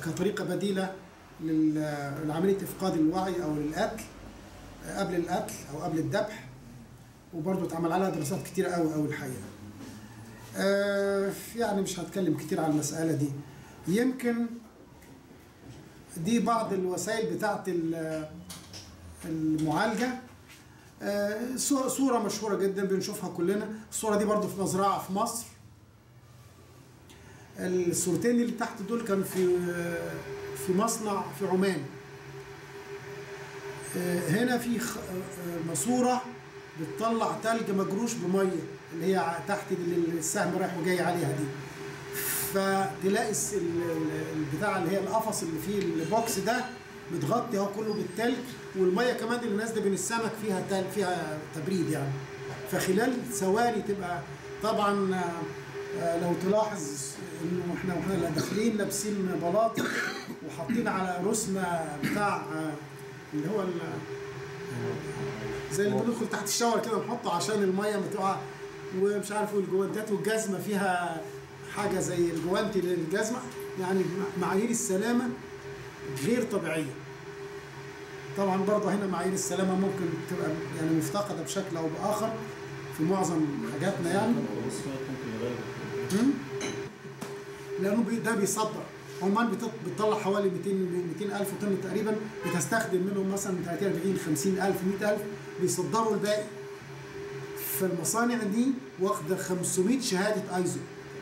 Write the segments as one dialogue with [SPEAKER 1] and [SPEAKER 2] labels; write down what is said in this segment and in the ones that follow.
[SPEAKER 1] كطريقه بديله لل- لعمليه افقاد الوعي او للقتل آه، قبل القتل او قبل الذبح وبرضه اتعمل عليها دراسات كتير قوي قوي الحقيقه. آه، يعني مش هتكلم كتير على المساله دي. يمكن دي بعض الوسائل بتاعت ال- المعالجه آه، صو- صوره مشهوره جدا بنشوفها كلنا الصوره دي برضو في مزرعه في مصر الصورتين اللي تحت دول كانوا في في مصنع في عمان آه، هنا في خ- آه، ماسوره بتطلع تلج مجروش بميه اللي هي ع- تحت اللي السهم رايح وجاي عليها دي فتلاقي الس- ال- ال- البتاع اللي هي القفص اللي فيه البوكس ده متغطي اهو كله بالتلج والميه كمان اللي نازله بين السمك فيها تل فيها تبريد يعني فخلال ثواني تبقى طبعا آه، آه، لو تلاحظ انه احنا واحنا داخلين لابسين بلاط وحاطين على رسمه بتاع آه، اللي هو ال- زي اللي بندخل تحت الشاور كده نحطه عشان الميه ما تقع ومش عارف والجوانتات والجزمه فيها حاجه زي الجوانتي للجزمه يعني معايير السلامه غير طبيعيه طبعا برضه هنا معايير السلامه ممكن تبقى يعني مفتقده بشكل او باخر في معظم حاجاتنا يعني مم؟ لانه بي- ده بيصدر عمان بتط- بتطلع حوالي 200 200 الف طن تقريبا بتستخدم منهم مثلا 30 40 50 الف 100 الف بيصدروا الباقي فالمصانع دي واخده 500 شهاده ايزو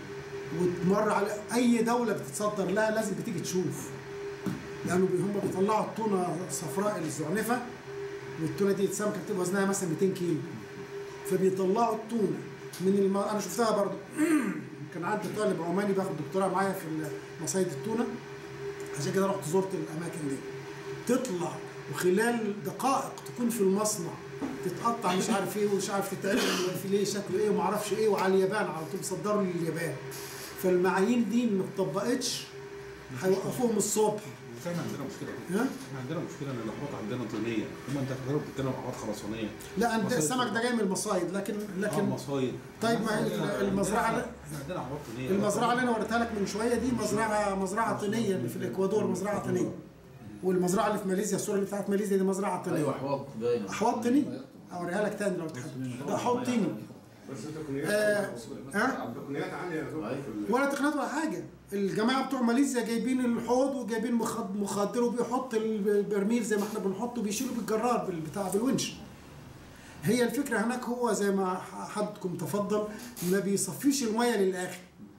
[SPEAKER 1] وتمر على اي دوله بتتصدر لها لازم بتيجي تشوف لانه بي- هم بيطلعوا التونه صفراء الزعنفه والتونه دي السمكه بتبقى وزنها مثلا 200 كيلو فبيطلعوا التونه من الم... انا شفتها برضو كان عندي طالب عماني باخد دكتوراه معايا في مصايد التونه عشان كده رحت زرت الاماكن دي تطلع وخلال دقائق تكون في المصنع تتقطع مش عارف ايه ومش عارف تتعمل والفيليه شكله ايه وما اعرفش ايه وعلى اليابان على طول صدروا لليابان فالمعايير دي ما اتطبقتش هيوقفوهم الصبح
[SPEAKER 2] بس احنا عندنا مشكله
[SPEAKER 1] ها؟
[SPEAKER 2] احنا عندنا مشكله ان الاحواض عندنا طينيه اما انت حضرتك بتتكلم عن احواض خرسانيه
[SPEAKER 1] لا انت
[SPEAKER 2] مصايد.
[SPEAKER 1] السمك ده جاي من المصايد لكن
[SPEAKER 2] اه
[SPEAKER 1] لكن
[SPEAKER 2] مصايد
[SPEAKER 1] طيب ما هي
[SPEAKER 2] عندنا-
[SPEAKER 1] المزرعة
[SPEAKER 2] عندنا-
[SPEAKER 1] لا-
[SPEAKER 2] احنا عندنا احواض طينيه
[SPEAKER 1] المزرعه اللي انا وريتها لك من شويه دي مزرعه مزرعه طينيه اللي في الاكوادور مزرعه طينيه والمزرعه اللي في ماليزيا الصوره اللي بتاعت ماليزيا دي مزرعه طينيه
[SPEAKER 3] ايوه حواض باينه
[SPEAKER 1] احواض طينيه اوريها لك تاني لو تحب ده حوض طيني
[SPEAKER 4] بس التقنيات
[SPEAKER 1] آه، ها؟
[SPEAKER 4] التقنيات عاليه يا دكتور
[SPEAKER 3] أيوة.
[SPEAKER 4] في ال-
[SPEAKER 1] ولا تقنيات ولا حاجه الجماعه بتوع ماليزيا جايبين الحوض وجايبين مخد- مخدر وبيحط البرميل زي ما احنا بنحطه بيشيلوا بالجرار بالبتاع بالونش هي الفكره هناك هو زي ما حدكم تفضل ما بيصفيش الميه للاخر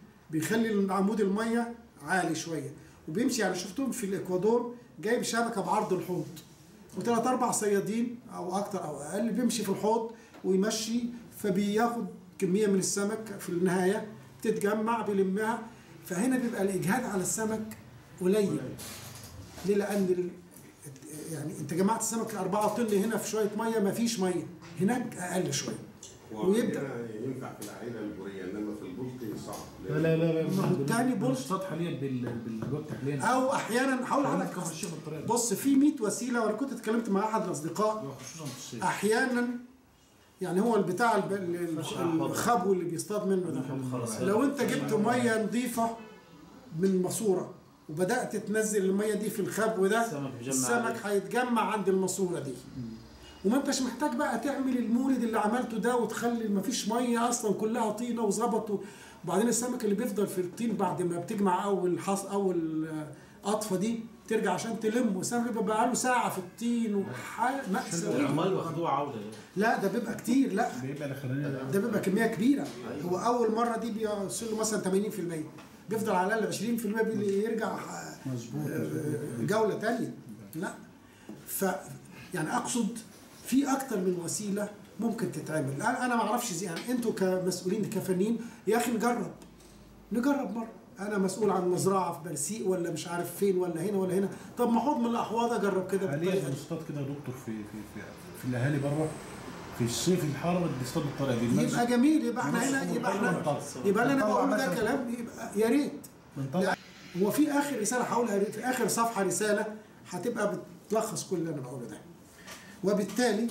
[SPEAKER 1] بيخلي عمود الميه عالي شويه وبيمشي يعني شفتهم في الاكوادور جايب شبكه بعرض الحوض وثلاث اربع صيادين او اكتر او اقل بيمشي في الحوض ويمشي فبياخد كميه من السمك في النهايه بتتجمع بيلمها فهنا بيبقى الاجهاد على السمك قليل ليه لان ال... يعني انت جمعت السمك 4 طن هنا في شويه ميه ما فيش ميه هناك اقل شويه ويبدا
[SPEAKER 4] وهنا ينفع في العينه البوريه انما في البلطي صعب
[SPEAKER 5] لا لا لا لا
[SPEAKER 1] ما هو التاني بولت.
[SPEAKER 5] بولت حاليا بال بالوقت حاليا
[SPEAKER 1] او احيانا هقول
[SPEAKER 5] حاولنا
[SPEAKER 1] لحضرتك
[SPEAKER 5] نكفر الشيء بالطريقه دي
[SPEAKER 1] بص في 100 وسيله وانا كنت اتكلمت مع احد الاصدقاء
[SPEAKER 5] خصوصا في الصيف
[SPEAKER 1] احيانا يعني هو البتاع الب- ال- ال- الخبو اللي بيصطاد منه ده لو انت جبت ميه نظيفه من ماسوره وبدات تنزل الميه دي في الخبو ده
[SPEAKER 3] السمك بيجمع
[SPEAKER 1] السمك هيتجمع عند الماسوره دي وما انتش محتاج بقى تعمل المولد اللي عملته ده وتخلي ما فيش ميه اصلا كلها طينه وظبط وبعدين السمك اللي بيفضل في الطين بعد ما بتجمع اول حص اول آه، قطفه دي ترجع عشان تلمه السمك بيبقى بقاله ساعه في الطين وحال مأساة
[SPEAKER 3] العمال واخدوها عوده
[SPEAKER 1] لا ده بيبقى كتير لا
[SPEAKER 5] بيبقى الاخراني ده
[SPEAKER 1] ده بيبقى كميه كبيره هو اول مره دي بيوصل له مثلا 80% بيفضل على الاقل 20% بي- يرجع آه،
[SPEAKER 5] مظبوط
[SPEAKER 1] آه، جوله تانية لا ف يعني اقصد في اكتر من وسيله ممكن تتعمل انا أنا ما اعرفش زي يعني انتوا كمسؤولين كفنيين يا اخي نجرب نجرب مره انا مسؤول عن مزرعه في برسيق ولا مش عارف فين ولا هنا ولا هنا طب ما احط من الاحواض اجرب كده
[SPEAKER 5] حاليا
[SPEAKER 1] بالطريقه دي
[SPEAKER 5] بنصطاد كده يا دكتور في في في, في الاهالي بره في الصيف الحر بنصطاد بالطريقه دي المنزل-
[SPEAKER 1] يبقى جميل يبقى احنا
[SPEAKER 5] نص
[SPEAKER 1] هنا يبقى
[SPEAKER 5] حلو
[SPEAKER 1] احنا
[SPEAKER 5] ونطلع.
[SPEAKER 1] يبقى اللي انا
[SPEAKER 5] نطلع
[SPEAKER 1] بقوله ده
[SPEAKER 5] مثلا-
[SPEAKER 1] كلام يبقى يا ريت
[SPEAKER 5] بنطلع
[SPEAKER 1] هو في اخر رساله هقولها في اخر صفحه رساله هتبقى بتلخص كل اللي انا بقوله ده وبالتالي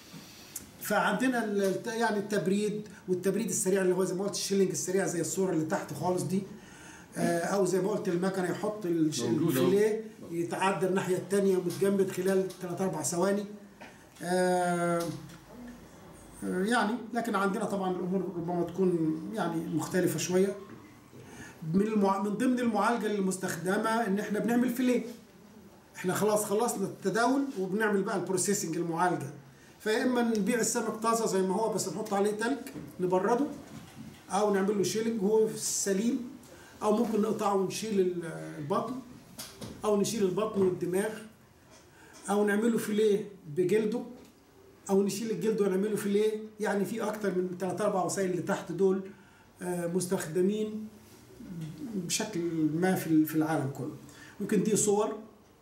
[SPEAKER 1] فعندنا ال- يعني التبريد والتبريد السريع اللي هو زي ما قلت الشيلينج السريع زي الصوره اللي تحت خالص دي آه، او زي ما قلت المكنه يحط الش-
[SPEAKER 2] موجود أهو.
[SPEAKER 1] الفيليه يتعدى الناحيه الثانيه متجمد خلال 3 4 ثواني آه، آه، يعني لكن عندنا طبعا الامور ربما تكون يعني مختلفه شويه من المع... من ضمن المعالجه المستخدمه ان احنا بنعمل فيليه احنا خلاص خلصنا التداول وبنعمل بقى البروسيسنج المعالجه فيا اما نبيع السمك طازه زي ما هو بس نحط عليه تلج نبرده او نعمل له شيلنج هو سليم او ممكن نقطعه ونشيل ال- البطن او نشيل البطن والدماغ او نعمله فيليه بجلده او نشيل الجلد ونعمله فيليه يعني في اكتر من ثلاث اربع وسائل اللي تحت دول آه، مستخدمين بشكل ما في في العالم كله ممكن دي صور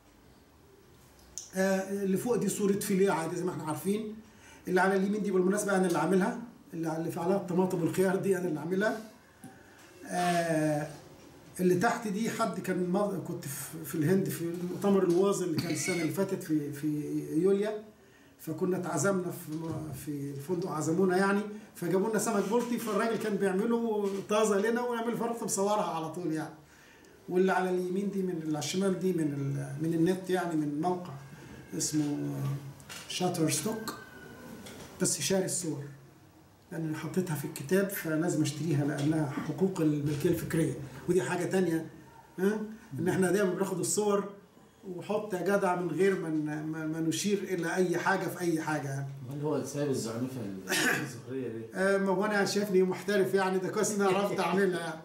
[SPEAKER 1] آه، اللي فوق دي صورة فيليه عادي زي ما احنا عارفين اللي على اليمين دي بالمناسبة أنا اللي عاملها اللي على- اللي في عليها الطماطم والخيار دي أنا اللي عاملها آه، اللي تحت دي حد كان مر- كنت في- في الهند في مؤتمر الواز اللي كان السنة اللي فاتت في في يوليا فكنا اتعزمنا في م- في فندق عزمونا يعني فجابوا لنا سمك بلطي فالراجل كان بيعمله طازه لنا ونعمل فرط مصورها على طول يعني واللي على اليمين دي من اللي على الشمال دي من ال- من النت يعني من موقع اسمه شاتر ستوك بس شاري الصور لان أنا حطيتها في الكتاب فلازم اشتريها لانها حقوق الملكيه الفكريه ودي حاجه تانية ها ان احنا دايما بناخد الصور وحط يا جدع من غير ما ن- ما ما نشير الى اي حاجه في اي حاجه يعني
[SPEAKER 3] هل هو سايب الزعنفه الزهريه دي
[SPEAKER 1] آه، ما هو انا شايفني محترف يعني ده كويس ان انا عرفت اعملها يعني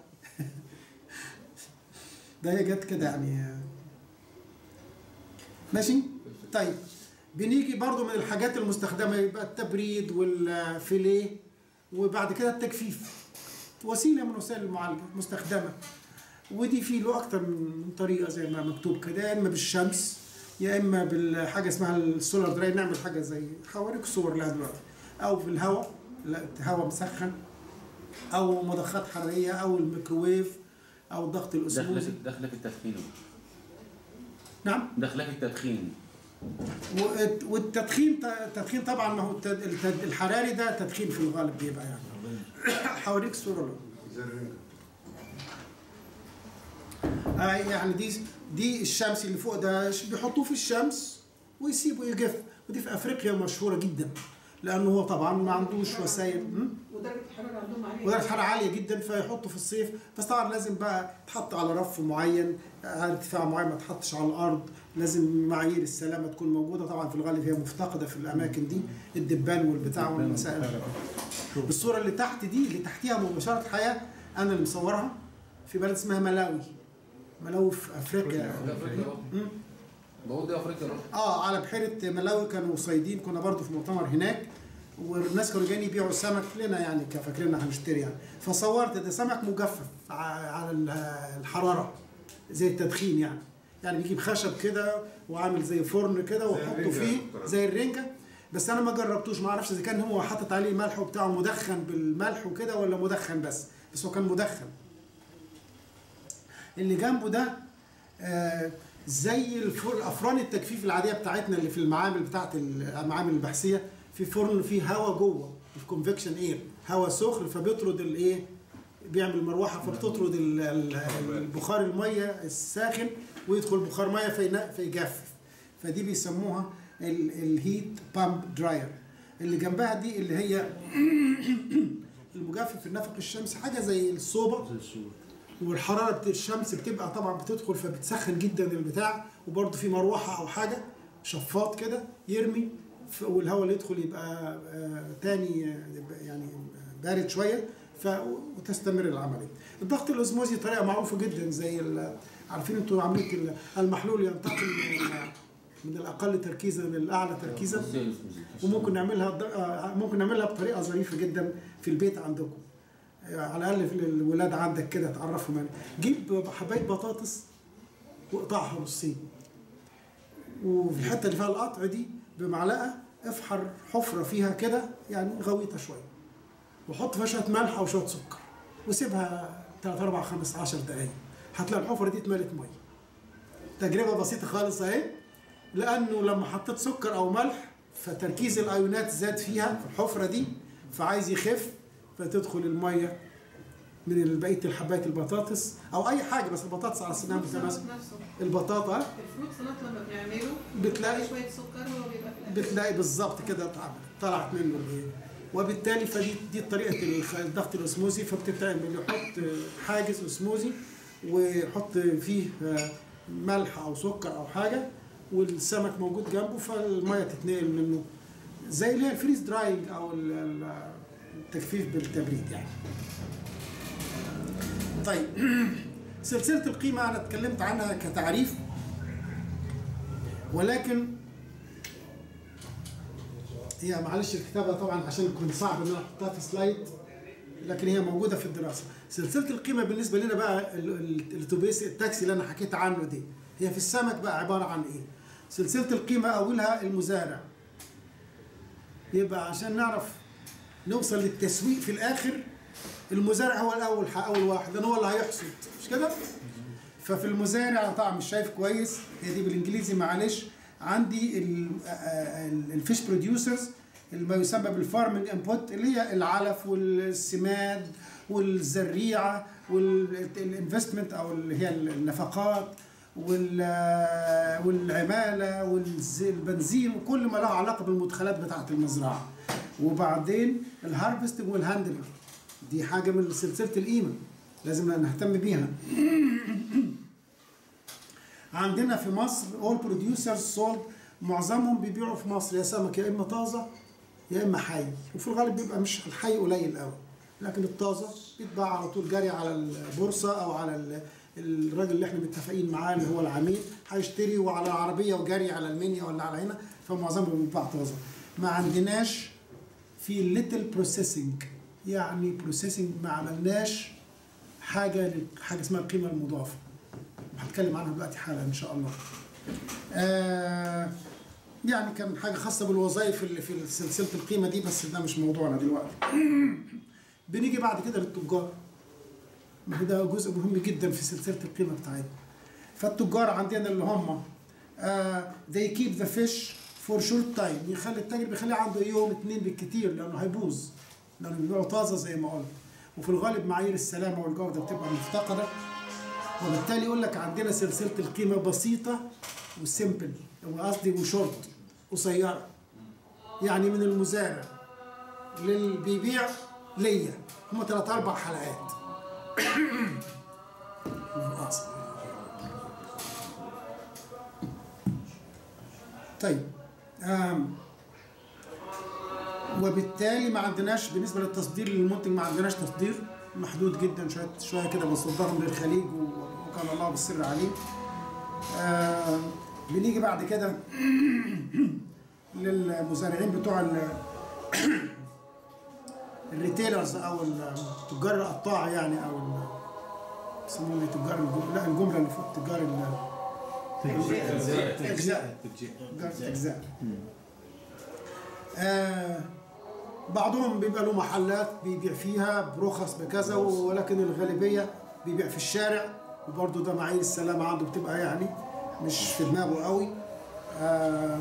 [SPEAKER 1] ده هي جت كده يعني آه. ماشي طيب بنيجي برضو من الحاجات المستخدمه يبقى التبريد والفيليه وبعد كده التجفيف وسيله من وسائل المعالجه مستخدمه ودي في له اكتر من طريقه زي ما مكتوب كده يا اما بالشمس يا اما بالحاجه اسمها السولار دراي نعمل حاجه زي هوريك صور لها دلوقتي او بالهواء لا هواء مسخن او مضخات حراريه او الميكروويف او الضغط
[SPEAKER 6] داخله
[SPEAKER 1] الاسموزي
[SPEAKER 6] في داخله في التدخين
[SPEAKER 1] نعم
[SPEAKER 6] داخله في التدخين
[SPEAKER 1] والت- والتدخين التدخين طبعا ما هو التد- التد- الحراري ده تدخين في الغالب بيبقى يعني هوريك صوره له
[SPEAKER 4] زي الرنجة
[SPEAKER 1] آه يعني دي دي الشمس اللي فوق ده ش- بيحطوه في الشمس ويسيبه يجف ودي في افريقيا مشهوره جدا لانه هو طبعا ما عندوش وسائل م?
[SPEAKER 7] ودرجه الحراره عندهم عاليه
[SPEAKER 1] ودرجه حراره عاليه جدا فيحطه في الصيف بس طبعا لازم بقى تحط على رف معين على ارتفاع معين ما تحطش على الارض لازم معايير السلامه تكون موجوده طبعا في الغالب هي مفتقده في الاماكن دي الدبان والبتاع والمسائل الصوره اللي تحت دي اللي تحتيها مباشره حياه انا اللي مصورها في بلد اسمها ملاوي ملاوي في افريقيا مم.
[SPEAKER 3] بقول دي افريقيا روح
[SPEAKER 1] اه على بحيره ملاوي كانوا صيادين كنا برضو في مؤتمر هناك والناس كانوا جايين يبيعوا السمك لنا يعني كفاكريننا هنشتري يعني فصورت ده سمك مجفف ع- على ال- الحراره زي التدخين يعني يعني بيجيب خشب كده وعامل زي فرن كده ويحطوا
[SPEAKER 4] الرنجة
[SPEAKER 1] فيه
[SPEAKER 4] يا دكتور.
[SPEAKER 1] زي الرنجه بس انا ما جربتوش ما اعرفش اذا كان هو حاطط عليه ملح وبتاعه مدخن بالملح وكده ولا مدخن بس بس هو كان مدخن اللي جنبه ده آه، زي الف- الافران التجفيف العاديه بتاعتنا اللي في المعامل بتاعت المعامل البحثيه في فرن فيه هواء جوه الكونفكشن اير هواء سخن فبيطرد الايه بيعمل مروحه فبتطرد ال- ال- البخار الميه الساخن ويدخل بخار ميه فينا- فيجفف فدي بيسموها ال- الهيت بامب دراير اللي جنبها دي اللي هي المجفف النفق الشمسي حاجه زي الصوبه والحراره بت- الشمس بتبقى طبعا بتدخل فبتسخن جدا البتاع وبرده في مروحه او حاجه شفاط كده يرمي ف- والهواء اللي يدخل يبقى آه، تاني آه، يبقى يعني بارد شويه ف وتستمر العمليه. الضغط الاسموزي طريقه معروفه جدا زي ال- عارفين انتوا عمليه ال- المحلول ينتقل من من الاقل تركيزا للاعلى تركيزا وممكن نعملها بض- آه، ممكن نعملها بطريقه ظريفه جدا في البيت عندكم على الاقل في الولاد عندك كده تعرفهم يعني جيب حبايه بطاطس واقطعها نصين وفي الحته اللي فيها القطع دي بمعلقه افحر حفره فيها كده يعني غويطه شويه وحط فيها شويه ملح او شويه سكر وسيبها 3 4 5 10 دقائق هتلاقي الحفره دي اتملت ميه تجربه بسيطه خالص اهي لانه لما حطيت سكر او ملح فتركيز الايونات زاد فيها في الحفره دي فعايز يخف فتدخل الميه من بقيه الحبايه البطاطس او اي حاجه بس البطاطس على سنها
[SPEAKER 6] الفروت
[SPEAKER 1] متماسكه
[SPEAKER 6] سلطات نفسه
[SPEAKER 1] البطاطا
[SPEAKER 6] الفروت سلطات لما بنعمله
[SPEAKER 1] بتلاقي
[SPEAKER 6] شويه سكر هو بيبقى في الاخر
[SPEAKER 1] بتلاقي بالظبط كده طلع- طلعت منه الايه وبالتالي فدي دي طريقه الخ- الضغط الاسموزي فبتتعمل يحط حاجز اسموزي ويحط فيه آه، ملح او سكر او حاجه والسمك موجود جنبه فالميه تتنقل منه زي اللي هي الفريز دراينج او ال- ال- التجفيف بالتبريد يعني. طيب سلسله القيمه انا اتكلمت عنها كتعريف ولكن هي معلش الكتابة طبعا عشان كنت صعب ان انا احطها في سلايد لكن هي موجودة في الدراسة. سلسلة القيمة بالنسبة لنا بقى ال- ال- الاتوبيس التاكسي اللي انا حكيت عنه دي هي في السمك بقى عبارة عن ايه؟ سلسلة القيمة اولها المزارع. يبقى عشان نعرف نوصل للتسويق في الاخر المزارع هو الاول اول واحد لان هو اللي هيحصد مش كده؟ ففي المزارع طبعا مش شايف كويس هي دي بالانجليزي معلش عندي الفيش بروديوسرز ما يسمى بالفارمنج انبوت اللي هي العلف والسماد والزريعه والانفستمنت او اللي هي النفقات وال- والعماله والبنزين وكل ما له علاقه بالمدخلات بتاعه المزرعه وبعدين الهارفستنج والهاندلنج دي حاجه من سلسله القيمه لازم نهتم بيها عندنا في مصر all producers sold معظمهم بيبيعوا في مصر يا سمك يا اما طازه يا اما حي وفي الغالب بيبقى مش الحي قليل قوي لكن الطازه بيتباع على طول جري على البورصه او على ال- الراجل اللي احنا متفقين معاه اللي هو العميل هيشتري وعلى العربيه وجري على المنيا ولا على هنا فمعظمهم بيتباع طازه ما عندناش في ليتل بروسيسنج يعني بروسيسنج ما عملناش حاجه حاجه اسمها القيمه المضافه هتكلم عنها دلوقتي حالا ان شاء الله آه يعني كان حاجه خاصه بالوظائف اللي في سلسله القيمه دي بس ده مش موضوعنا دلوقتي بنيجي بعد كده للتجار ما هو ده جزء مهم جدا في سلسله القيمه بتاعتنا فالتجار عندنا اللي هم آه they keep the fish for short time يخلي التاجر بيخليه عنده يوم اتنين بالكتير لانه هيبوظ لانه بيبيعوا طازه زي ما قلت وفي الغالب معايير السلامه والجوده بتبقى مفتقده وبالتالي يقول لك عندنا سلسله القيمه بسيطه وسيمبل وقصدي وشورت قصيره يعني من المزارع للي بيبيع ليا هم ثلاث اربع حلقات آسف. طيب آم. وبالتالي ما عندناش بالنسبه للتصدير للمنتج ما عندناش تصدير محدود جدا شويه شويه كده بنصدرهم للخليج و- وكان الله بالسر عليه. آه بنيجي بعد كده للمزارعين بتوع ال- الريتيلرز او ال- تجار القطاع يعني او ال- يسموهم إيه؟ تجار الجمله لا الجمله اللي فوق تجار ال- الاجزاء تجار الاجزاء آه بعضهم بيبقى له محلات بيبيع فيها برخص بكذا ولكن الغالبيه بيبيع في الشارع وبرضه ده معايير السلامه عنده بتبقى يعني مش في دماغه قوي آه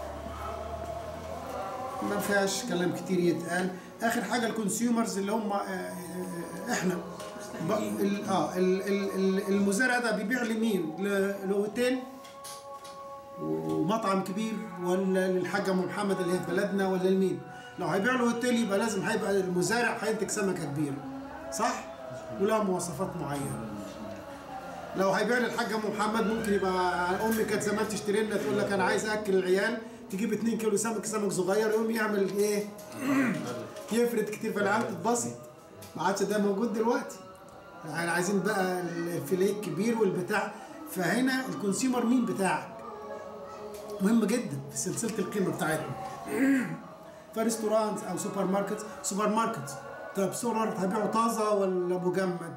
[SPEAKER 1] ما فيهاش كلام كتير يتقال اخر حاجه الكونسيومرز اللي هم آه، آه، احنا ب- ال- اه ال- ال- ال- المزارع ده بيبيع لمين؟ ل- لاوتيل ومطعم كبير ولا للحاج ام محمد اللي هي في بلدنا ولا لمين؟ لو هيبيع له اوتيل يبقى لازم هيبقى المزارع هينتج سمكه كبيره صح؟ ولها مواصفات معينه لو هيبيع للحاج ام محمد ممكن يبقى امي كانت زمان تشتري لنا تقول لك انا عايز اكل العيال تجيب 2 كيلو سمك سمك صغير يقوم يعمل ايه؟ يفرد كتير فالعيال تتبسط ما عادش ده موجود دلوقتي يعني عايزين بقى الفيليه الكبير والبتاع فهنا الكونسيومر مين بتاعك مهم جدا في سلسله القيمه بتاعتنا فريستورانت او سوبر ماركت سوبر ماركت طب سوبر ماركت هبيعه طازه ولا مجمد؟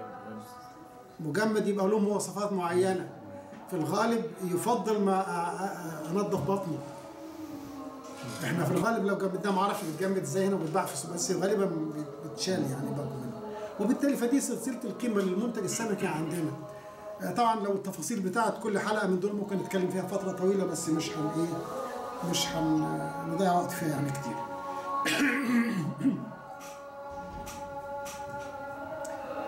[SPEAKER 1] مجمد يبقى له مواصفات معينه في الغالب يفضل ما أ- أ- انضف بطني احنا في الغالب لو جمدناه ما اعرفش بيتجمد ازاي هنا وبيتباع في السوق بس غالبا بيتشال يعني برضه منه وبالتالي فدي سلسله القيمه للمنتج السمكي عندنا آه، طبعا لو التفاصيل بتاعت كل حلقه من دول ممكن نتكلم فيها فتره طويله بس مش هن ايه مش هنضيع وقت فيها يعني كتير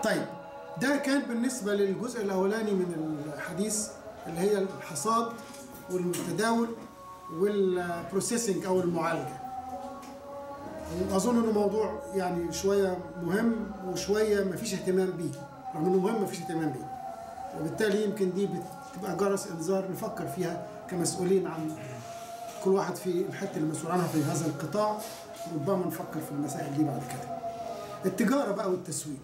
[SPEAKER 1] ده كان بالنسبة للجزء الأولاني من الحديث اللي هي الحصاد والتداول والبروسيسنج أو المعالجة أظن إنه موضوع يعني شوية مهم وشوية مفيش اهتمام بيه رغم إنه مهم مفيش اهتمام بيه وبالتالي يمكن دي بتبقى جرس إنذار نفكر فيها كمسؤولين عن كل واحد في الحتة اللي مسؤول عنها في هذا القطاع ربما نفكر في المسائل دي بعد كده التجارة بقى والتسويق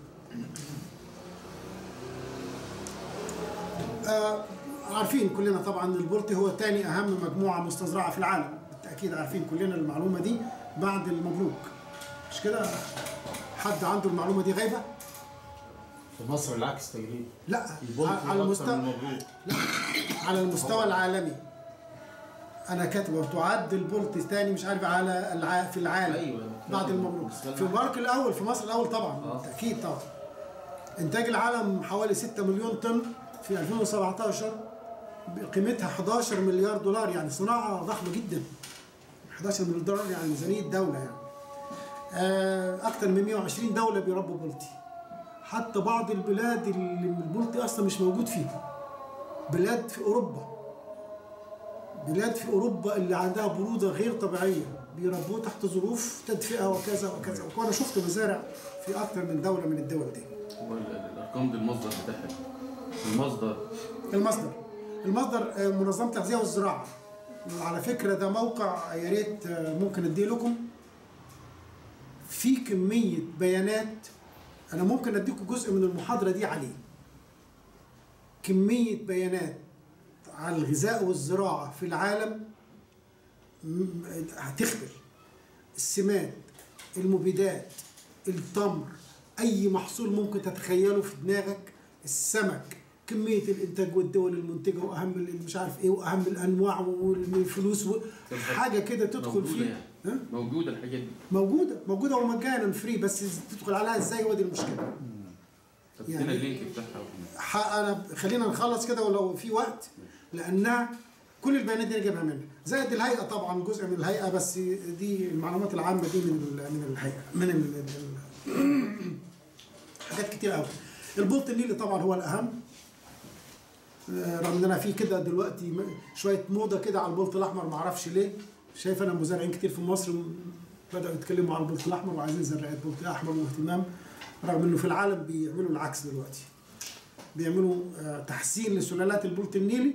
[SPEAKER 1] آه عارفين كلنا طبعا البلطي هو تاني اهم مجموعه مستزرعه في العالم بالتاكيد عارفين كلنا المعلومه دي بعد المبروك مش كده حد عنده المعلومه دي غايبه
[SPEAKER 3] في مصر العكس تقريبا
[SPEAKER 1] لا
[SPEAKER 3] البولت
[SPEAKER 1] ع- على
[SPEAKER 3] أكتر
[SPEAKER 1] المستوى
[SPEAKER 3] من مبروك
[SPEAKER 1] على المستوى العالمي انا كاتبه تعد البولت تاني مش عارف على الع... في العالم
[SPEAKER 3] ايوه
[SPEAKER 1] بعد المبروك في المارك الاول في مصر الاول طبعا
[SPEAKER 3] آه.
[SPEAKER 1] بالتاكيد طبعا انتاج العالم حوالي 6 مليون طن في 2017 قيمتها 11 مليار دولار يعني صناعه ضخمه جدا 11 مليار دولار يعني ميزانيه دوله يعني آه، اكثر من 120 دوله بيربوا بلطي حتى بعض البلاد اللي البلطي اصلا مش موجود فيها بلاد في اوروبا بلاد في اوروبا اللي عندها بروده غير طبيعيه بيربوه تحت ظروف تدفئه وكذا وكذا وانا شفت مزارع في اكثر من دوله من الدول دي
[SPEAKER 3] هو ال- الارقام دي المصدر بتاعها المصدر
[SPEAKER 1] المصدر المصدر آه، منظمه التغذيه والزراعه على فكره ده موقع يا ريت آه، ممكن اديه لكم في كميه بيانات انا ممكن اديكم جزء من المحاضره دي عليه كميه بيانات على الغذاء والزراعه في العالم م- هتخبر السماد المبيدات التمر اي محصول ممكن تتخيله في دماغك السمك كميه الانتاج والدول المنتجه واهم ال- مش عارف ايه واهم الانواع والفلوس و- حاجه كده تدخل
[SPEAKER 3] موجوده
[SPEAKER 1] فيه
[SPEAKER 3] يعني
[SPEAKER 1] ها؟
[SPEAKER 3] موجوده الحاجات دي
[SPEAKER 1] موجوده موجوده ومجانا فري بس تدخل عليها ازاي هو دي المشكله
[SPEAKER 3] طب
[SPEAKER 1] يعني-
[SPEAKER 3] فين اللينك بتاعها
[SPEAKER 1] ح- انا خلينا نخلص كده ولو في وقت لانها كل البيانات دي انا جايبها منها زائد الهيئه طبعا جزء من الهيئه بس دي المعلومات العامه دي من ال- من الهيئه من ال ال- حاجات كتير قوي البلط النيلي طبعا هو الاهم آه، رغم ان انا في كده دلوقتي م- شويه موضه كده على البلط الاحمر ما اعرفش ليه شايف انا مزارعين كتير في مصر م- بداوا يتكلموا على البلط الاحمر وعايزين زراعه بلط احمر واهتمام رغم انه في العالم بيعملوا العكس دلوقتي بيعملوا آه، تحسين لسلالات البلط النيلي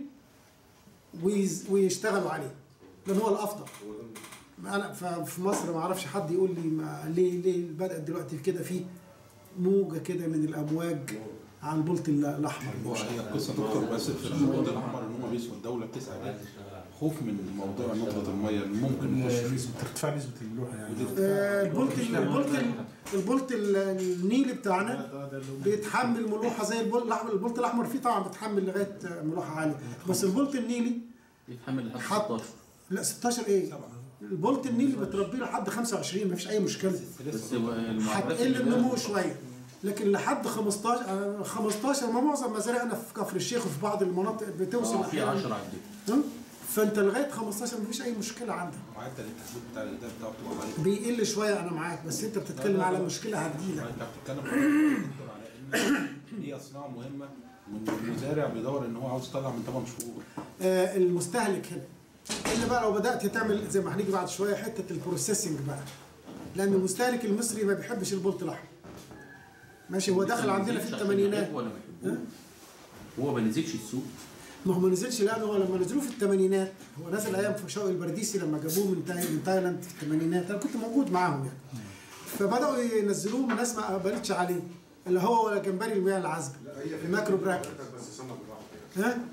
[SPEAKER 1] ويز- ويشتغلوا عليه لان هو الافضل انا ف- في مصر ما اعرفش حد يقول لي ما ليه ليه بدات دلوقتي كده في موجه كده من الامواج على البلط ال- الاحمر
[SPEAKER 2] هو هي القصه دكتور بس في الخطوط الاحمر ان هم بيسوا الدوله بتسعى ليه خوف من موضوع نقطه الميه اللي ممكن يخش فيه.
[SPEAKER 5] نسبة ارتفاع نسبة الملوحة يعني
[SPEAKER 1] آه، البلط ال- البلط ال- البلط ال- النيلي بتاعنا بيتحمل ملوحه زي البلط الاحمر البلط الاحمر فيه طبعا بيتحمل لغايه آه، ملوحه عاليه بس البلط النيلي
[SPEAKER 3] يتحمل لحد
[SPEAKER 1] حط
[SPEAKER 3] 16
[SPEAKER 1] لا 16 ايه البلط النيلي بتربيه لحد 25 مفيش اي مشكله
[SPEAKER 3] بس هو المعدات
[SPEAKER 1] هتقل
[SPEAKER 3] اللي
[SPEAKER 1] النمو شويه لكن لحد 15 آه، 15 ما معظم مزارعنا في كفر الشيخ وفي بعض المناطق بتوصل
[SPEAKER 3] اه في
[SPEAKER 1] أحياناً.
[SPEAKER 3] 10 عدت
[SPEAKER 1] ها؟ فانت لغايه 15 مفيش اي مشكله عندك
[SPEAKER 2] معدل التثبيت بتاع الاداء بتاعه بتبقى ضعيف
[SPEAKER 1] بيقل شويه انا معاك بس انت بتتكلم على مشكله هتجيلك
[SPEAKER 2] انت بتتكلم دكتور على ان هي صناعه مهمه وان المزارع بيدور ان هو عاوز يطلع من 8 شهور
[SPEAKER 1] آه، المستهلك هنا اللي بقى لو بدات تعمل زي ما هنيجي بعد شويه حته البروسيسنج بقى لان المستهلك المصري ما بيحبش البلط الاحمر ماشي هو دخل عندنا في الثمانينات
[SPEAKER 3] ولا ما يحبوه هو ما نزلش السوق
[SPEAKER 1] ما هو ما نزلش لان هو لما نزلوه في الثمانينات هو نزل ايام في شوقي البرديسي لما جابوه من تاي من تايلاند في الثمانينات انا كنت موجود معاهم يعني فبداوا ينزلوه من ناس ما قبلتش عليه اللي هو ولا جمبري المياه العذبه الماكرو براك
[SPEAKER 4] بس سمك لوحده
[SPEAKER 1] ها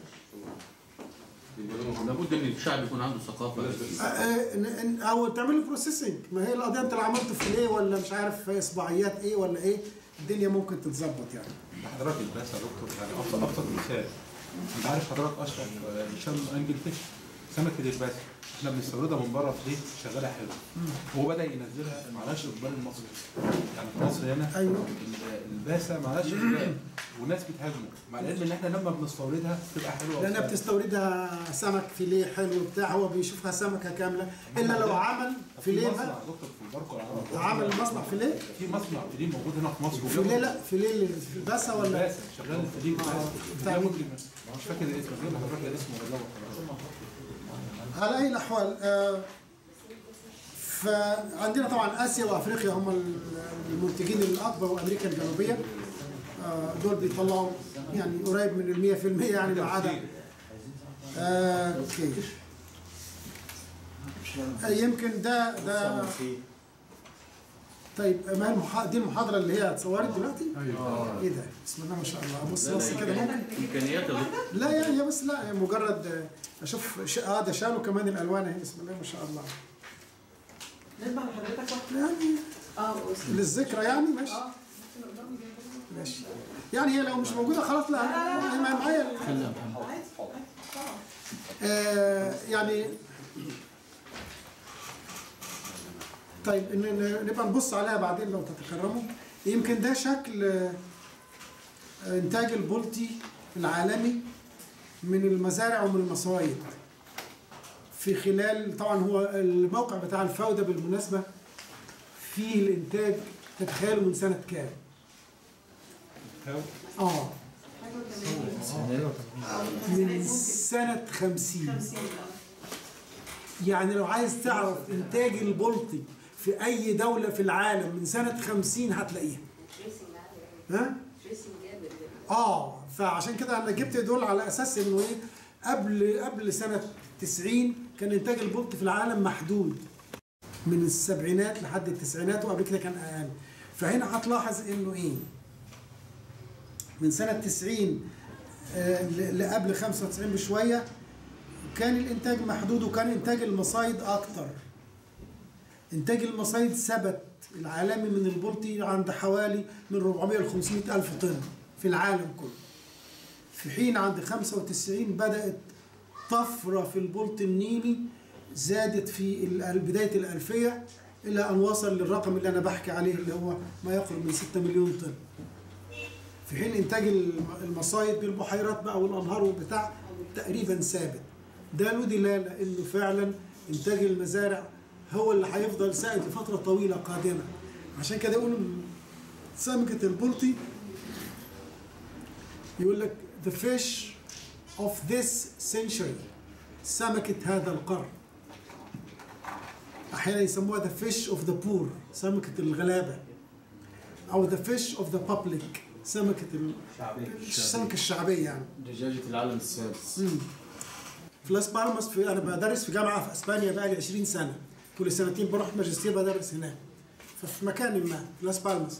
[SPEAKER 3] لابد ان الشعب يكون عنده ثقافه
[SPEAKER 1] آه، آه، إن- إن- او تعمل له بروسيسنج ما هي القضيه انت اللي عملته في ايه ولا مش عارف في اصبعيات ايه ولا ايه الدنيا ممكن تتظبط يعني
[SPEAKER 2] حضرتك البلاس يا دكتور يعني ابسط ابسط مثال انت عارف حضرتك اشرف آه، هشام انجل فيش سمكه الباسه احنا بنستوردها من بره في شغاله حلو هو بدا ينزلها معلهاش اقبال المصري يعني في مصر هنا
[SPEAKER 1] ايوه
[SPEAKER 2] ال- الباسه معلهاش اقبال والناس بتهاجمه مع العلم ان احنا لما بنستوردها بتبقى حلوه
[SPEAKER 1] لانها
[SPEAKER 2] وسهلة.
[SPEAKER 1] بتستوردها سمك فيليه حلو بتاع هو بيشوفها سمكه كامله الا لو عمل
[SPEAKER 2] في
[SPEAKER 1] فيليه
[SPEAKER 2] مصنع
[SPEAKER 1] بقى
[SPEAKER 2] دكتور في الباركو العربي.
[SPEAKER 1] عمل مصنع فيليه
[SPEAKER 2] في مصنع فيليه موجود هنا في مصر
[SPEAKER 1] فيليه لا فيليه الباسه ولا
[SPEAKER 2] باسه شغال الفيليه
[SPEAKER 1] بتاع
[SPEAKER 2] بتاع مش فاكر الاسم غير حضرتك اسمه ولا
[SPEAKER 1] على اي الاحوال آه، فعندنا طبعا اسيا وافريقيا هم المنتجين الاكبر وامريكا الجنوبيه آه، دول بيطلعوا يعني قريب من ال 100% يعني ما عدا آه، اوكي آه، يمكن ده ده طيب ما هي المحا... دي المحاضره اللي هي اتصورت دلوقتي؟ ايه ده؟ بسم الله ما شاء الله بص بص كده ممكن
[SPEAKER 3] امكانيات يا دكتور
[SPEAKER 1] لا يعني هي بس لا هي مجرد آه، اشوف ش... اه ده شالوا كمان الالوان اهي بسم الله ما شاء الله
[SPEAKER 6] نسمع لحضرتك واحدة
[SPEAKER 1] يعني
[SPEAKER 6] اه بص
[SPEAKER 1] للذكرى يعني ماشي
[SPEAKER 6] اه ممكن قدامي جايبة.
[SPEAKER 1] ماشي يعني هي لو مش موجوده خلاص لا هي معايا معايا
[SPEAKER 6] عادي عادي طبعا
[SPEAKER 1] آه يعني طيب إن إن نبقى نبص عليها بعدين لو تتكرموا يمكن ده شكل آه، انتاج البلطي العالمي من المزارع ومن المصايد في خلال طبعا هو الموقع بتاع الفوده بالمناسبه فيه الانتاج تتخيلوا من سنه كام؟ اه من سنه 50
[SPEAKER 6] 50
[SPEAKER 1] يعني لو عايز تعرف انتاج البلطي في اي دولة في العالم من سنة 50 هتلاقيها ها؟ اه فعشان كده انا جبت دول على اساس انه ايه قبل قبل سنة 90 كان انتاج البلطي في العالم محدود من السبعينات لحد التسعينات وقبل كده كان اقل فهنا هتلاحظ انه ايه من سنة 90 آه، ل- لقبل 95 بشوية كان الانتاج محدود وكان انتاج المصايد اكتر انتاج المصايد ثبت العالمي من البلطي عند حوالي من 400 ل 500 الف طن في العالم كله في حين عند 95 بدات طفره في البلطي النيلي زادت في ال- بدايه الالفيه الى ان وصل للرقم اللي انا بحكي عليه اللي هو ما يقرب من 6 مليون طن في حين انتاج الم- المصايد بالبحيرات بقى والانهار وبتاع تقريبا ثابت ده له دلاله انه فعلا انتاج المزارع هو اللي هيفضل سائد لفتره طويله قادمه عشان كده يقول سمكه البلطي يقول لك the fish of this century سمكه هذا القرن احيانا يسموها the fish of the poor سمكه الغلابه او the fish of the public سمكه ال- السمكه الشعبيه يعني
[SPEAKER 7] دجاجة العالم السادس
[SPEAKER 1] مم. في لاس بالماس في انا بدرس في جامعه في اسبانيا بقى لي 20 سنه كل سنتين بروح ماجستير بدرس هناك ففي مكان ما في لاس بالماس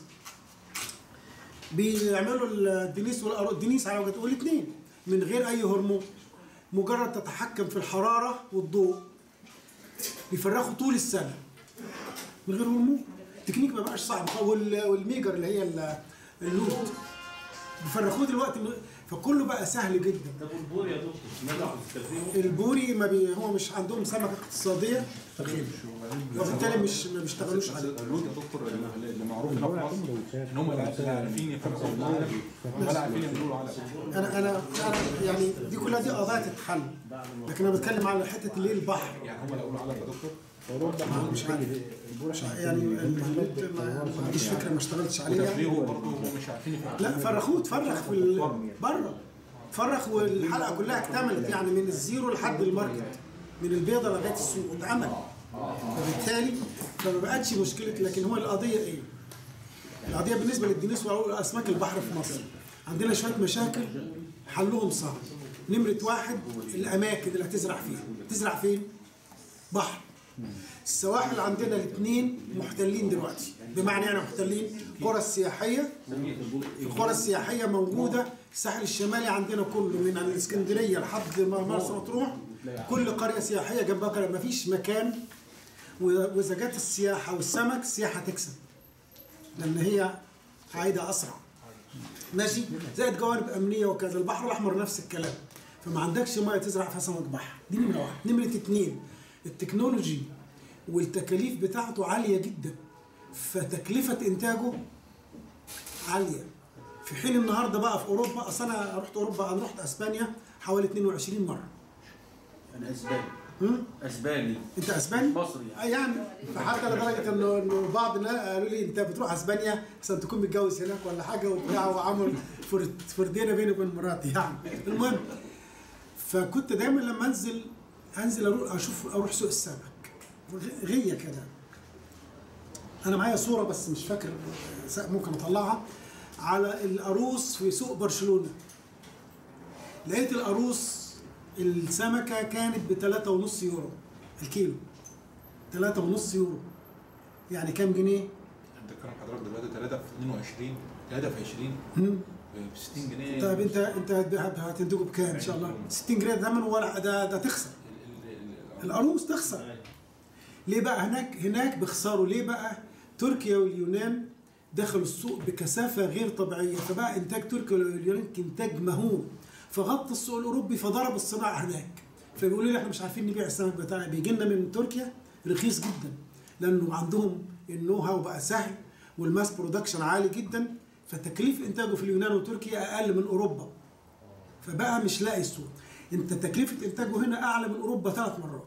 [SPEAKER 1] بيعملوا الدنيس والأرو... الدنيس على وجه والاثنين من غير اي هرمون مجرد تتحكم في الحراره والضوء بيفرخوا طول السنه من غير هرمون التكنيك ما بقاش صعب وال- والميجر اللي هي ال- اللوت بيفرخوه دلوقتي من- فكله بقى سهل جدا
[SPEAKER 3] طب والبور يا دكتور نجحوا في تكريمه
[SPEAKER 1] البوري ما بي هو مش عندهم سمكه اقتصاديه وبالتالي مش ما بيشتغلوش عليه
[SPEAKER 2] اللود يا دكتور اللي اللي معروف هنا في مصر ان هم لا عارفين يفرقوا العالم ولا عارفين يعملوا على
[SPEAKER 1] انا انا انا يعني دي كلها دي قضايا تتحل لكن انا بتكلم على حته اللي هي البحر
[SPEAKER 2] يعني هم لو قالوا على يا دكتور
[SPEAKER 1] مش عارف مش عارف. يعني المهلوت ما ما عنديش فكره ما اشتغلتش عليه يعني
[SPEAKER 2] وتفريغه برضه هم مش عارفين يفرقوا
[SPEAKER 1] لا فرخوه تفرخ في ال- بره فرخ والحلقه كلها اكتملت يعني من الزيرو لحد الماركت من البيضه لغايه السوق اتعمل فبالتالي فما بقتش مشكله لكن هو القضيه ايه؟ القضيه بالنسبه للدنيس واسماك البحر في مصر عندنا شويه مشاكل حلهم صعب نمره واحد الاماكن اللي هتزرع فيها تزرع فين؟ بحر السواحل عندنا الاثنين محتلين دلوقتي بمعنى يعني محتلين قرى السياحيه القرى السياحيه موجوده الساحل الشمالي عندنا كله من الاسكندريه لحد ما مرسى مطروح كل قريه سياحيه جنبها قريه ما فيش مكان و- واذا جت السياحه والسمك السياحه تكسب لان هي عايده اسرع ماشي زائد جوانب امنيه وكذا البحر الاحمر نفس الكلام فما عندكش ميه تزرع فيها سمك بحر دي نمره واحد نمره اتنين التكنولوجي والتكاليف بتاعته عاليه جدا فتكلفه انتاجه عاليه في حين النهارده بقى في اوروبا اصل انا رحت اوروبا انا رحت اسبانيا حوالي 22 مره
[SPEAKER 3] انا اسباني
[SPEAKER 1] هم؟
[SPEAKER 3] اسباني
[SPEAKER 1] انت اسباني؟
[SPEAKER 3] مصري
[SPEAKER 1] آه يعني فحتى لدرجه انه انه بعض الناس قالوا لي انت بتروح اسبانيا عشان تكون متجوز هناك ولا حاجه وبتاع وعمل فرد- فردينا بيني وبين مراتي يعني المهم فكنت دايما لما انزل انزل اروح اشوف اروح سوق السمك غ- غيه كده انا معايا صوره بس مش فاكر ممكن اطلعها على القاروص في سوق برشلونه لقيت القاروص السمكه كانت ب 3.5 يورو الكيلو 3.5 يورو يعني كام جنيه؟
[SPEAKER 2] انت كلام حضرتك دلوقتي 3 في 22 3 في 20
[SPEAKER 1] مم.
[SPEAKER 2] ب 60 جنيه
[SPEAKER 1] طيب انت انت هت- هتنتجه بكام ان شاء الله؟ 60 جنيه ده ثمن ولا ده ده تخسر
[SPEAKER 2] ال- ال- ال-
[SPEAKER 1] القاروص تخسر ليه بقى هناك هناك بيخسروا ليه بقى تركيا واليونان دخلوا السوق بكثافه غير طبيعيه فبقى انتاج تركيا واليونان انتاج مهول فغطى السوق الاوروبي فضرب الصناعه هناك فبيقولوا لي احنا مش عارفين نبيع السمك بتاعنا بيجي لنا من تركيا رخيص جدا لانه عندهم النو هاو بقى سهل والماس برودكشن عالي جدا فتكليف انتاجه في اليونان وتركيا اقل من اوروبا فبقى مش لاقي السوق انت تكلفه انتاجه هنا اعلى من اوروبا ثلاث مرات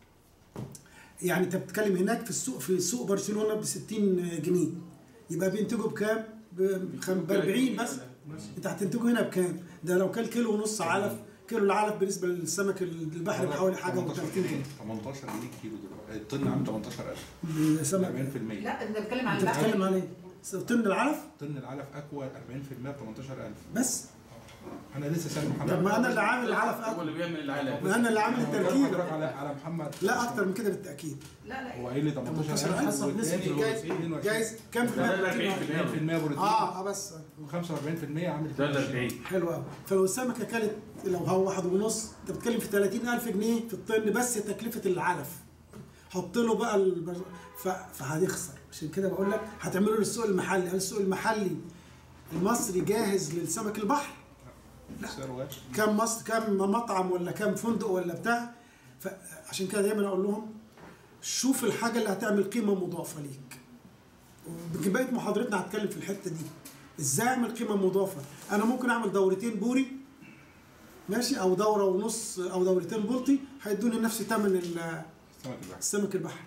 [SPEAKER 1] يعني انت بتتكلم هناك في السوق في سوق برشلونه ب 60 جنيه يبقى بينتجوا بكام؟ ب 40 بس انت هتنتجه هنا بكام؟ ده لو كان كيلو ونص علف كيلو العلف بالنسبه للسمك البحري بحوالي حاجه و 30 جنيه
[SPEAKER 2] 18 جنيه كيلو دلوقتي الطن عامل 18000
[SPEAKER 1] سمك
[SPEAKER 2] 40%
[SPEAKER 6] لا انت بتتكلم عن
[SPEAKER 1] انت بتتكلم
[SPEAKER 6] البحر
[SPEAKER 1] عن ايه؟ طن العلف
[SPEAKER 2] طن العلف اكوى 40% ب 18000
[SPEAKER 1] بس
[SPEAKER 2] انا لسه سامع محمد
[SPEAKER 1] طب ما انا اللي عامل العلف
[SPEAKER 3] هو
[SPEAKER 1] اكتر
[SPEAKER 3] اللي بيعمل العلم
[SPEAKER 1] ما انا اللي عامل التركيب
[SPEAKER 2] حضرتك على على محمد
[SPEAKER 1] لا اكتر من كده بالتاكيد
[SPEAKER 6] لا لا
[SPEAKER 2] هو قايل لي 18000
[SPEAKER 1] حسب نسبه جايز جايز كام في
[SPEAKER 3] ده
[SPEAKER 1] المية؟
[SPEAKER 3] 40%
[SPEAKER 2] 40% بروتين
[SPEAKER 1] اه اه بس
[SPEAKER 2] 45% عامل
[SPEAKER 3] ده ال 40
[SPEAKER 1] حلو قوي فلو السمكه كانت لو هو واحد ونص انت بتتكلم في 30000 جنيه في الطن بس تكلفه العلف حط له بقى البر... ف... فهيخسر عشان كده بقول لك هتعملوا له السوق المحلي هل السوق المحلي المصري جاهز للسمك البحر
[SPEAKER 2] سعره غالي
[SPEAKER 1] كم مصر كم مطعم ولا كم فندق ولا بتاع فعشان كده دايما اقول لهم شوف الحاجه اللي هتعمل قيمه مضافه ليك ويمكن بقيه محاضرتنا هتكلم في الحته دي ازاي اعمل قيمه مضافه انا ممكن اعمل دورتين بوري ماشي او دوره ونص او دورتين بلطي هيدوني نفس ثمن ال-
[SPEAKER 2] السمك البحري
[SPEAKER 1] السمك البحري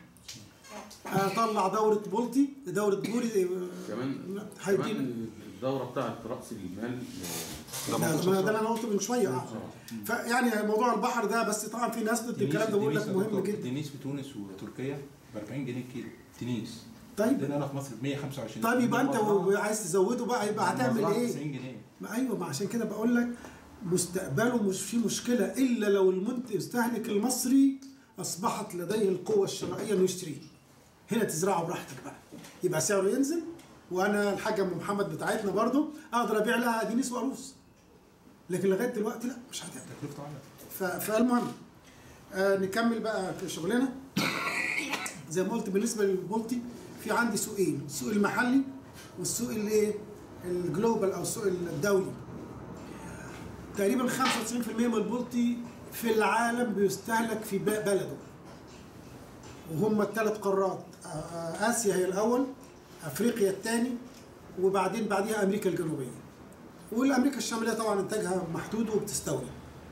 [SPEAKER 1] اطلع دوره بلطي دوره بوري
[SPEAKER 3] كمان
[SPEAKER 1] هيديني
[SPEAKER 3] كمان الدوره بتاعت راس المال
[SPEAKER 1] ده ما ده اللي انا قلته من شويه اه فيعني موضوع البحر ده بس طبعا في ناس ضد الكلام ده بيقول لك مهم جدا
[SPEAKER 2] تنيس في تونس وتركيا ب 40 جنيه الكيلو تنيس
[SPEAKER 1] طيب
[SPEAKER 2] عندنا هنا في مصر ب 125
[SPEAKER 1] طيب يبقى انت
[SPEAKER 2] المزرعة-
[SPEAKER 1] عايز تزوده بقى يبقى هتعمل
[SPEAKER 2] المزرعة
[SPEAKER 1] ايه؟
[SPEAKER 2] 90 جنيه
[SPEAKER 1] ما ايوه ما عشان كده بقول لك مستقبله مش في مشكله الا لو المنتج المستهلك المصري اصبحت لديه القوه الشرائيه انه يشتريه. هنا تزرعه براحتك بقى. يبقى سعره ينزل وانا الحاجه ام محمد بتاعتنا برضو اقدر ابيع لها دينيس وعروس. لكن لغايه دلوقتي لا مش هتقدر.
[SPEAKER 2] تكلفته عاليه
[SPEAKER 1] ف- فالمهم آه نكمل بقى في شغلنا زي ما قلت بالنسبه للبلطي في عندي سوقين السوق المحلي والسوق الايه الجلوبال او السوق الدولي تقريبا 95% من البلطي في العالم بيستهلك في ب- بلده وهم الثلاث قارات آه، آه، اسيا هي الاول افريقيا الثاني وبعدين بعديها امريكا الجنوبيه والامريكا الشماليه طبعا انتاجها محدود وبتستورد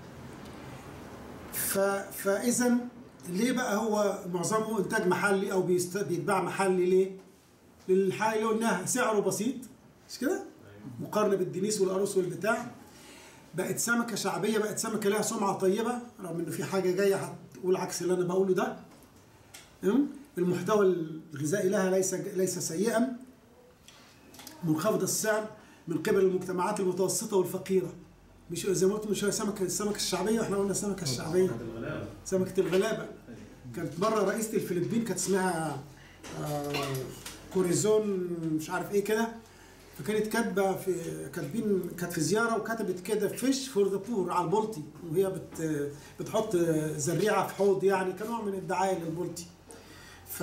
[SPEAKER 1] ف... فاذا ليه بقى هو معظمه انتاج محلي او بيست... بيتباع محلي ليه؟ للحاجه اللي قلناها سعره بسيط مش كده؟ مقارنه بالدنيس والقاروص والبتاع بقت سمكه شعبيه بقت سمكه لها سمعه طيبه رغم انه في حاجه جايه هتقول عكس اللي انا بقوله ده أم؟ المحتوى الغذائي لها ليس ليس سيئا منخفض السعر من قبل المجتمعات المتوسطه والفقيره مش زي ما قلت من شويه سمكه السمكه الشعبيه واحنا قلنا السمكه الشعبيه سمكه الغلابه كانت مره رئيسه الفلبين كانت اسمها آه، كوريزون مش عارف ايه كده فكانت كاتبه في كاتبين كانت في زياره وكتبت كده فيش فور ذا بور على البلطي وهي بت بتحط زريعه في حوض يعني كنوع من الدعايه للبلطي ف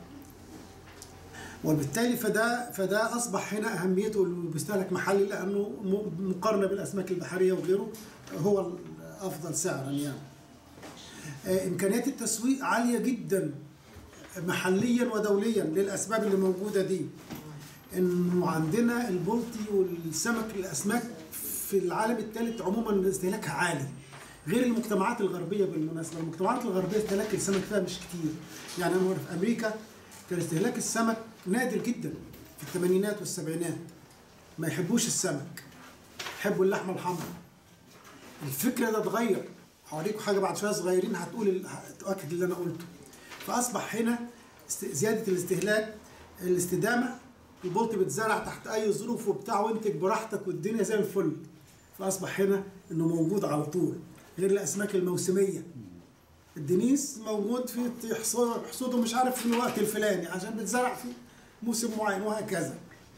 [SPEAKER 1] وبالتالي فده فده اصبح هنا اهميته اللي بيستهلك محلي لانه م- مقارنه بالاسماك البحريه وغيره هو ال- افضل سعرا يعني آه، امكانيات التسويق عاليه جدا محليا ودوليا للاسباب اللي موجوده دي انه عندنا البلطي والسمك الاسماك في العالم الثالث عموما استهلاكها عالي غير المجتمعات الغربيه بالمناسبه المجتمعات الغربيه استهلاك السمك فيها مش كتير يعني انا في امريكا كان استهلاك السمك نادر جدا في الثمانينات والسبعينات ما يحبوش السمك يحبوا اللحمه الحمراء الفكره ده اتغير هوريكم حاجه بعد شويه صغيرين هتقول ال- هتؤكد اللي انا قلته فاصبح هنا است- زياده الاستهلاك الاستدامه البلط بيتزرع تحت اي ظروف وبتاع وانتج براحتك والدنيا زي الفل فاصبح هنا انه موجود على طول غير الاسماك الموسميه الدنيس موجود في تحصو- حصوده مش عارف في الوقت الفلاني عشان بيتزرع في موسم معين وهكذا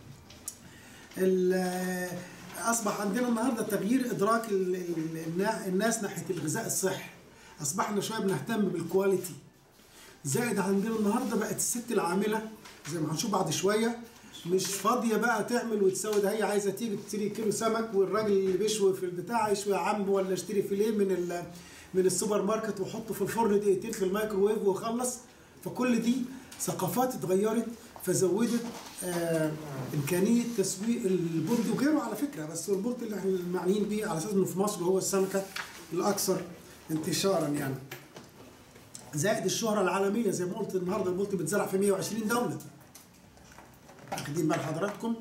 [SPEAKER 1] ال- اصبح عندنا النهارده تغيير ادراك ال- ال- النا- الناس ناحيه الغذاء الصحي اصبحنا شويه بنهتم بالكواليتي زائد عندنا النهارده بقت الست العامله زي ما هنشوف بعد شويه مش فاضيه بقى تعمل وتسوي ده هي عايزه تيجي تشتري كيلو سمك والراجل اللي بيشوي في البتاع يشوي عم ولا اشتري فيليه من ال- من السوبر ماركت واحطه في الفرن دقيقتين في الميكروويف وخلص فكل دي ثقافات اتغيرت فزودت آه امكانيه تسويق البلد وغيره على فكره بس البلد اللي احنا معنيين بيه على اساس انه في مصر هو السمكه الاكثر انتشارا يعني زائد الشهره العالميه زي ما قلت النهارده البلط بيتزرع في 120 دوله واخدين بال حضراتكم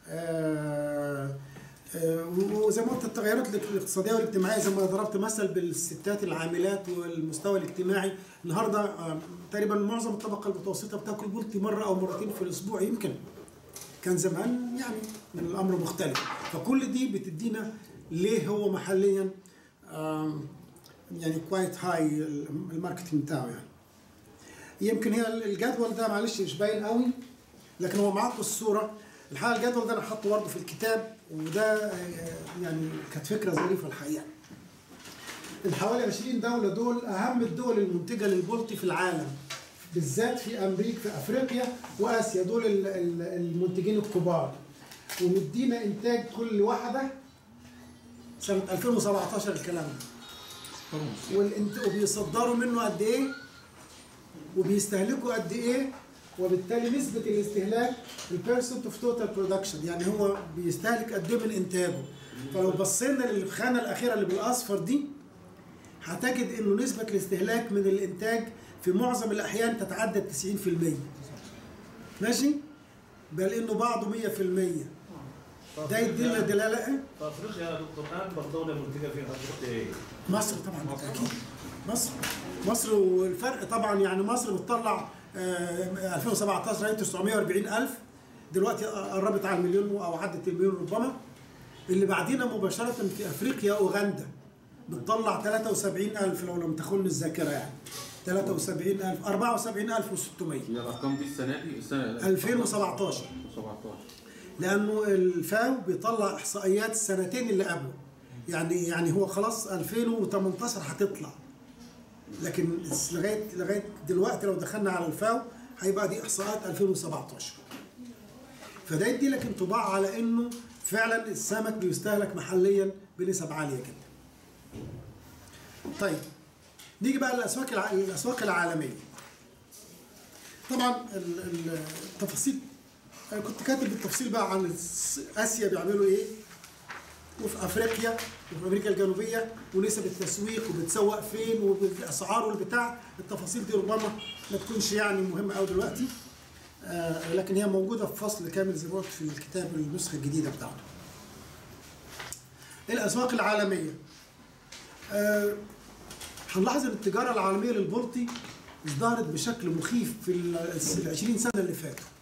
[SPEAKER 1] آه آه، وزي ما قلت التغيرات الاقتصاديه والاجتماعيه زي ما ضربت مثل بالستات العاملات والمستوى الاجتماعي النهارده آه، تقريبا معظم الطبقه المتوسطه بتاكل بلطي مره او مرتين في الاسبوع يمكن كان زمان يعني من الامر مختلف فكل دي بتدينا ليه هو محليا آم، يعني كوايت هاي الماركتنج بتاعه يعني يمكن هي الجدول ده معلش مش باين قوي لكن هو معاكم الصوره الحقيقه الجدول ده انا حاطه برضه في الكتاب وده آه، يعني كانت فكره ظريفه الحقيقه الحوالي 20 دوله دول اهم الدول المنتجه للبلطي في العالم بالذات في امريكا في افريقيا واسيا دول ال- ال- المنتجين الكبار ومدينا انتاج كل واحده سنه 2017 الكلام ده والانت... وبيصدروا منه قد ايه وبيستهلكوا قد ايه وبالتالي نسبة الاستهلاك البيرسنت اوف توتال برودكشن يعني هو بيستهلك قد ايه من انتاجه فلو بصينا للخانة الأخيرة اللي بالأصفر دي هتجد انه نسبة الاستهلاك من الانتاج في معظم الأحيان تتعدى 90% ماشي؟ بل انه بعضه 100% ده يدينا دلالة ايه؟
[SPEAKER 8] في افريقيا يا دكتور اكبر دوله منتجه في افريقيا ايه؟
[SPEAKER 1] مصر طبعا بالتاكيد مصر مصر والفرق طبعا يعني مصر بتطلع آه، 2017 لقيت 940 الف دلوقتي قربت على المليون او عدت المليون ربما اللي بعدينا مباشره في افريقيا اوغندا بتطلع 73 الف لو لم تخن الذاكره يعني 73 الف 74 الف و600
[SPEAKER 3] هي الارقام دي السنه دي السنه
[SPEAKER 1] 2017
[SPEAKER 3] 17
[SPEAKER 1] لانه الفاو بيطلع احصائيات السنتين اللي قبله يعني يعني هو خلاص 2018 هتطلع لكن لغايه لغايه دلوقتي لو دخلنا على الفاو هيبقى دي احصاءات 2017 فده يدي لك انطباع على انه فعلا السمك بيستهلك محليا بنسب عاليه جدا. طيب نيجي بقى للاسواق الع- الاسواق العالميه. طبعا ال- ال- التفاصيل انا كنت كاتب بالتفصيل بقى عن الس- اسيا بيعملوا ايه وفي افريقيا وفي امريكا الجنوبيه ونسب التسويق وبتسوق فين والاسعار والبتاع التفاصيل دي ربما ما تكونش يعني مهمه قوي دلوقتي آه لكن هي موجوده في فصل كامل زي ما قلت في الكتاب النسخه الجديده بتاعته. الاسواق العالميه آه هنلاحظ ان التجاره العالميه للبلطي ازدهرت بشكل مخيف في ال 20 سنه اللي فاتوا.